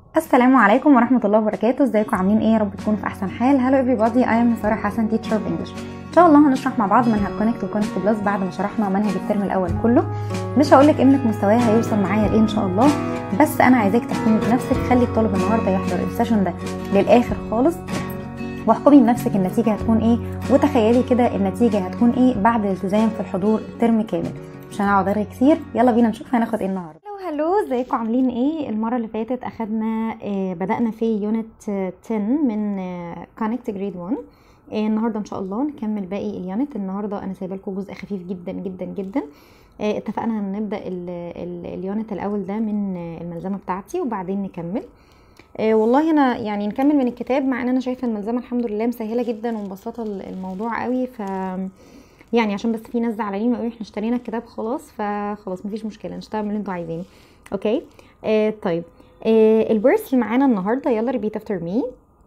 السلام عليكم ورحمة الله وبركاته ازيكم عاملين ايه يا رب تكونوا في احسن حال هلو everybody I am سارة حسن teacher of English ان شاء الله هنشرح مع بعض منهج كونكت وكونكت بلس بعد ما شرحنا منهج الترم الاول كله مش هقولك ابنك مستواه هيوصل معايا لايه ان شاء الله بس انا عايزاك تحكمي بنفسك خلي الطالب النهارده يحضر السيشن ده للاخر خالص واحكمي بنفسك النتيجة هتكون ايه وتخيلي كده النتيجة هتكون ايه بعد الالتزام في الحضور ترم كامل مش هنقعد ارغي كتير يلا بينا نشوف هناخد ايه النهارده هلو هلو ازيكم عاملين ايه المره اللي فاتت اخدنا آه بدانا في يونت 10 من كونكت جريد 1 آه النهارده ان شاء الله نكمل باقي اليونت النهارده انا سايبه لكم جزء خفيف جدا جدا جدا آه اتفقنا هنبدا اليونت الاول ده من الملزمه بتاعتي وبعدين نكمل آه والله انا يعني نكمل من الكتاب مع ان انا شايفه الملزمه الحمد لله مسهله جدا ومبسطه الموضوع قوي ف يعني عشان بس في ناس زعلانين قوي احنا اشترينا الكتاب خلاص فخلاص مفيش مشكله نشتغل من اللي انتوا عايزينه اوكي آه طيب آه البيرس اللي معانا النهارده يلا ريبيت افتر مي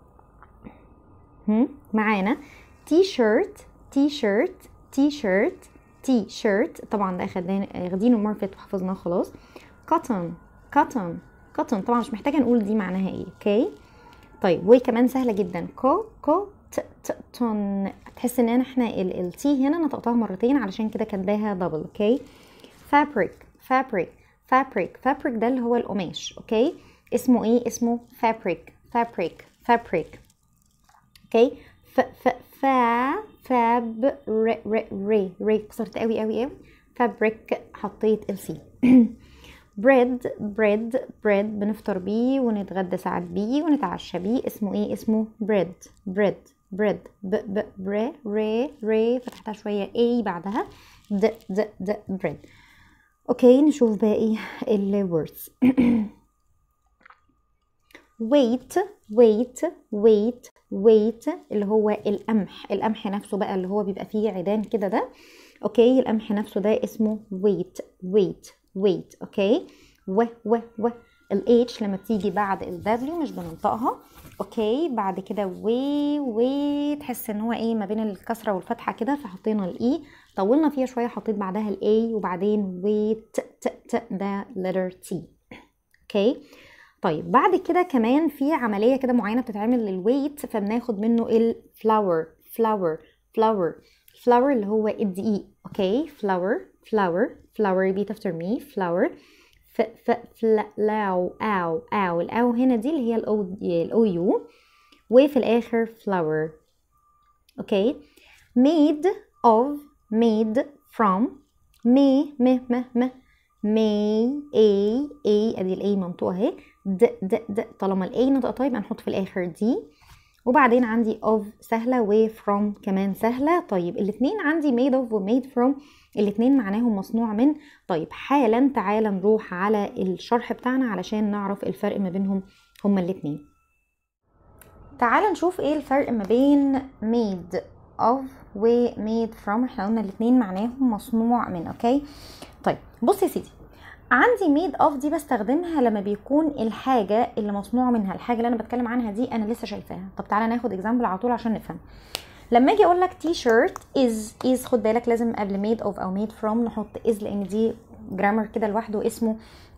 معانا تي شيرت تي شيرت تي شيرت تي شيرت طبعا ده اخدناه اخدينه المره اللي فاتت وحفظناه خلاص كوتون كوتون كوتون طبعا مش محتاجه نقول دي معناها ايه اوكي طيب وكمان سهله جدا كو كو ت ت تون تحس ان احنا التي هنا نطقتها مرتين علشان كده كاتباها دبل اوكي فابريك فابريك فابريك فابريك ده اللي هو القماش اوكي اسمه ايه اسمه فابريك فابريك فابريك اوكي ف ف فا فاب ر ر ري ري كسرت قوي قوي قوي فابريك حطيت السي بريد بريد بريد بنفطر بيه ونتغدى ساعات بيه ونتعشى بيه اسمه ايه اسمه بريد بريد بريد ب ب بري ري ري فتحتها شوية اي بعدها د د د بريد اوكي نشوف باقي الوردز wait wait wait wait اللي هو القمح القمح نفسه بقى اللي هو بيبقى فيه عيدان كده ده اوكي القمح نفسه ده اسمه wait wait wait اوكي و و و ال H لما بتيجي بعد ال W مش بننطقها اوكي بعد كده و و تحس ان هو ايه ما بين الكسره والفتحه كده فحطينا الاي طولنا فيها شويه حطيت بعدها الاي وبعدين و ت ت ت ده letter T اوكي طيب بعد كده كمان في عمليه كده معينه بتتعمل للويت فبناخد منه الفلاور فلاور فلاور فلاور اللي هو الدقيق اوكي فلاور فلاور فلاور repeat after me flower ف ف فلاو او او الاو هنا دي اللي هي الاو الاو يو وفي الاخر flower اوكي made of made from مي م م م مي اي اي ادي الاي منطوقه اهي د د د طالما الاي نطقتها يبقى نحط في الاخر دي وبعدين عندي of سهله و from كمان سهله طيب الاثنين عندي made of و made from الاتنين معناهم مصنوع من طيب حالا تعالى نروح على الشرح بتاعنا علشان نعرف الفرق ما بينهم هما الاتنين تعالى نشوف ايه الفرق ما بين made of و made from احنا قلنا الاتنين معناهم مصنوع من اوكي طيب بص يا سيدي عندي made of دي بستخدمها لما بيكون الحاجة اللي مصنوع منها الحاجة اللي انا بتكلم عنها دي انا لسه شايفاها طب تعالى ناخد اكزامبل على طول عشان نفهم لما اجي اقول لك تي شيرت از از خد بالك لازم قبل ميد اوف او ميد فروم نحط از لان دي جرامر كده لوحده اسمه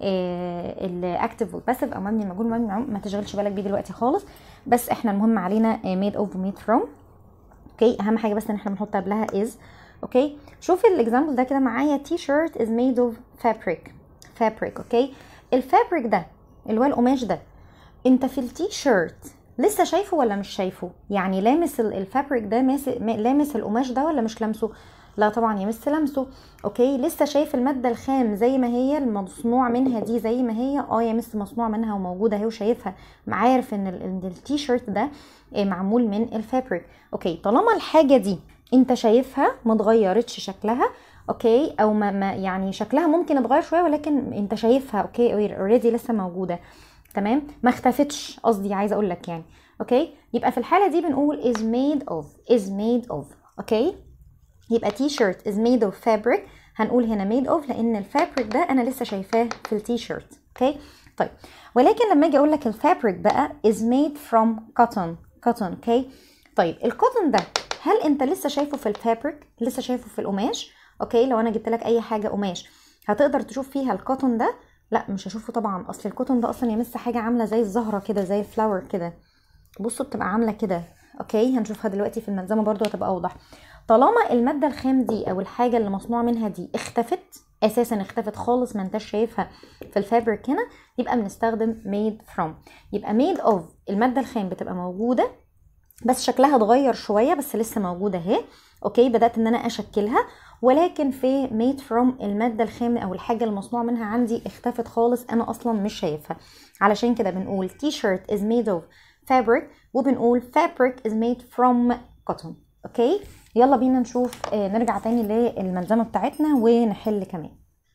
الاكتف والباسيف او مبني المجهول مبني ما تشغلش بالك بيه دلوقتي خالص بس احنا المهم علينا ميد اوف وميد فروم اوكي اهم حاجه بس ان احنا بنحط قبلها از اوكي شوف الاكزامبل ده كده معايا تي شيرت از ميد اوف فابريك فابريك اوكي الفابريك ده اللي هو القماش ده انت في التي شيرت لسه شايفه ولا مش شايفه يعني لامس الفابريك ده ماس... لامس القماش ده ولا مش لامسه لا طبعا يمس لمسه اوكي لسه شايف الماده الخام زي ما هي المصنوع منها دي زي ما هي اه يمس مصنوع منها وموجوده اهي وشايفها عارف ان التي شيرت ده معمول من الفابريك اوكي طالما الحاجه دي انت شايفها ما اتغيرتش شكلها اوكي او ما, ما يعني شكلها ممكن اتغير شويه ولكن انت شايفها اوكي اوريدي لسه موجوده تمام ما اختفتش قصدي عايزه اقول لك يعني اوكي يبقى في الحاله دي بنقول is made of is made of اوكي يبقى تي شيرت is made of fabric هنقول هنا made of لان الفابريك ده انا لسه شايفاه في التي شيرت اوكي طيب ولكن لما اجي اقول لك الفابريك بقى is made from cotton cotton اوكي طيب الكوتون ده هل انت لسه شايفه في الفابريك لسه شايفه في القماش اوكي لو انا جبت لك اي حاجه قماش هتقدر تشوف فيها الكوتون ده لا مش هشوفه طبعا اصل الكوتون ده اصلا يمس حاجه عامله زي الزهره كده زي الفلاور كده بصوا بتبقى عامله كده اوكي هنشوفها دلوقتي في الملزمه برضو هتبقى اوضح طالما الماده الخام دي او الحاجه اللي مصنوع منها دي اختفت اساسا اختفت خالص ما انتش شايفها في الفابريك هنا يبقى بنستخدم made from يبقى made of الماده الخام بتبقى موجوده بس شكلها اتغير شويه بس لسه موجوده اهي اوكي بدات ان انا اشكلها ولكن في made from الماده الخام او الحاجه المصنوع منها عندي اختفت خالص انا اصلا مش شايفها علشان كده بنقول t-shirt is made of fabric وبنقول fabric is made from cotton اوكي يلا بينا نشوف آه نرجع تاني للملزمه بتاعتنا ونحل كمان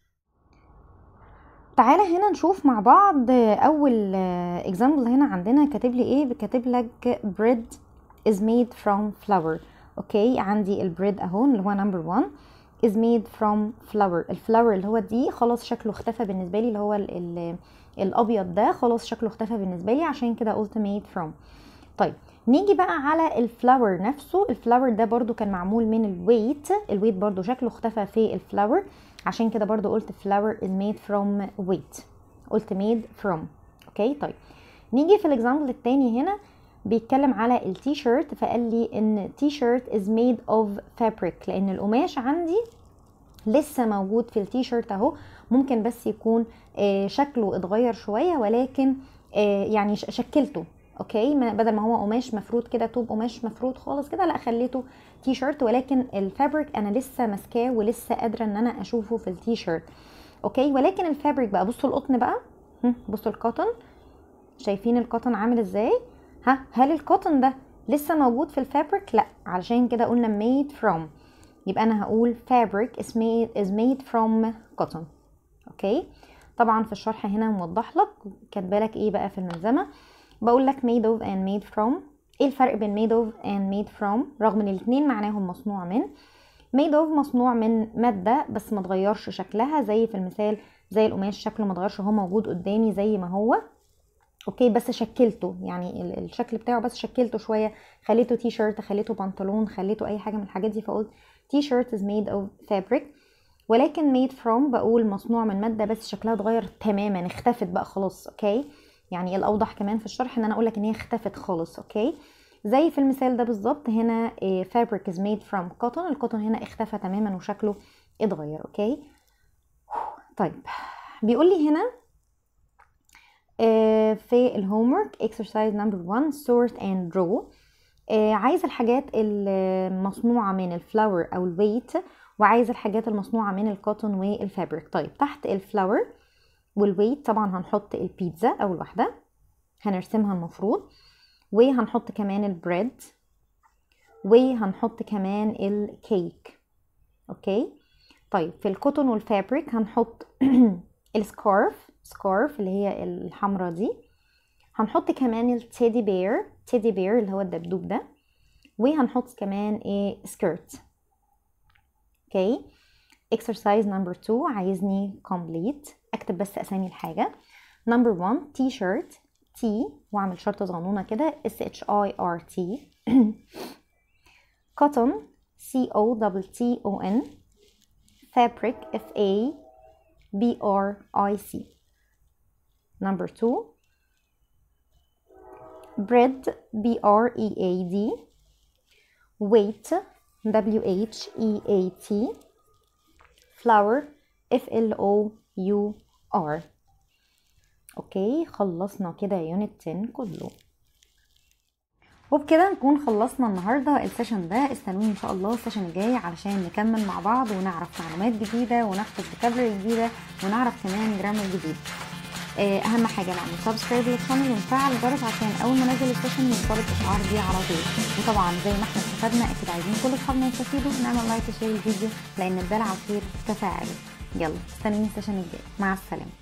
تعالى هنا نشوف مع بعض اول اكزامبل هنا عندنا كاتب لي ايه كاتب لك bread is made from flour اوكي عندي البريد اهو اللي هو نمبر 1 is made from flour الفلاور اللي هو دي خلاص شكله اختفى بالنسبه لي اللي هو ال ال الابيض ده خلاص شكله اختفى بالنسبه لي عشان كده قلت made from طيب نيجي بقى على الفلاور نفسه الفلاور ده برضو كان معمول من الويت الويت برضو شكله اختفى في الفلاور عشان كده برضو قلت flour is made from weight قلت made from اوكي طيب نيجي في الاكزامبل التاني هنا بيتكلم على التي شيرت فقال لي ان تي شيرت is made of fabric لان القماش عندي لسه موجود في التي شيرت اهو ممكن بس يكون آه شكله اتغير شويه ولكن آه يعني شكلته اوكي بدل ما هو قماش مفروض كده طوب قماش مفروض خالص كده لا خليته تي شيرت ولكن الفابريك انا لسه ماسكاه ولسه قادره ان انا اشوفه في التي شيرت اوكي ولكن الفابريك بقى بصوا القطن بقى بصوا القطن شايفين القطن عامل ازاي ها هل القطن ده لسه موجود في الفابريك لا علشان كده قلنا made from يبقى انا هقول fabric is made is made from cotton اوكي طبعا في الشرح هنا موضح لك كاتبه لك ايه بقى في الملزمه بقول لك made of and made from ايه الفرق بين made of and made from رغم ان الاتنين معناهم مصنوع من made of مصنوع من مادة بس ما تغيرش شكلها زي في المثال زي القماش شكله ما اتغيرش هو موجود قدامي زي ما هو اوكي بس شكلته يعني الشكل بتاعه بس شكلته شويه خليته تي شيرت خليته بنطلون خليته اي حاجه من الحاجات دي فقلت تي شيرت is made of fabric ولكن made from بقول مصنوع من ماده بس شكلها اتغير تماما اختفت بقى خلاص اوكي يعني الاوضح كمان في الشرح ان انا اقول لك ان هي اختفت خالص اوكي زي في المثال ده بالظبط هنا fabric is made from cotton الكوتون هنا اختفى تماما وشكله اتغير اوكي طيب بيقول لي هنا في الهومورك exercise number 1 sort and draw عايز الحاجات المصنوعة من الفلاور أو الويت وعايز الحاجات المصنوعة من الكوتون والفابريك طيب تحت الفلاور والويت طبعا هنحط البيتزا أول واحدة هنرسمها المفروض وهنحط كمان البريد وهنحط كمان الكيك اوكي طيب في الكوتون والفابريك هنحط السكارف سكارف اللي هي الحمرا دي هنحط كمان التيدي بير تيدي بير اللي هو الدبدوب ده وهنحط كمان ايه سكيرت اوكي exercise number 2 عايزني complete اكتب بس اسامي الحاجه number 1 تي شيرت تي واعمل شرطه صغنونه كده s h i r t cotton c o double t o n fabric f a b r i c number 2 bread b r e a d weight w h e a t flour f l o u r اوكي خلصنا كده يونت 10 كله وبكده نكون خلصنا النهارده السيشن ده استنوني ان شاء الله السيشن الجاي علشان نكمل مع بعض ونعرف معلومات جديده ونحفظ فوكابلري جديده ونعرف كمان جرامر جديد اهم حاجه نعمل سبسكرايب للقناه ونفعل الجرس عشان اول ما انزل السيشن يوصلك اشعار بيه على طول وطبعا زي ما احنا استفدنا اكيد عايزين كل اصحابنا يستفيدوا نعمل لايك وشير الفيديو لان الدال على الخير تفاعلوا يلا استنوني السيشن الجاي مع السلامه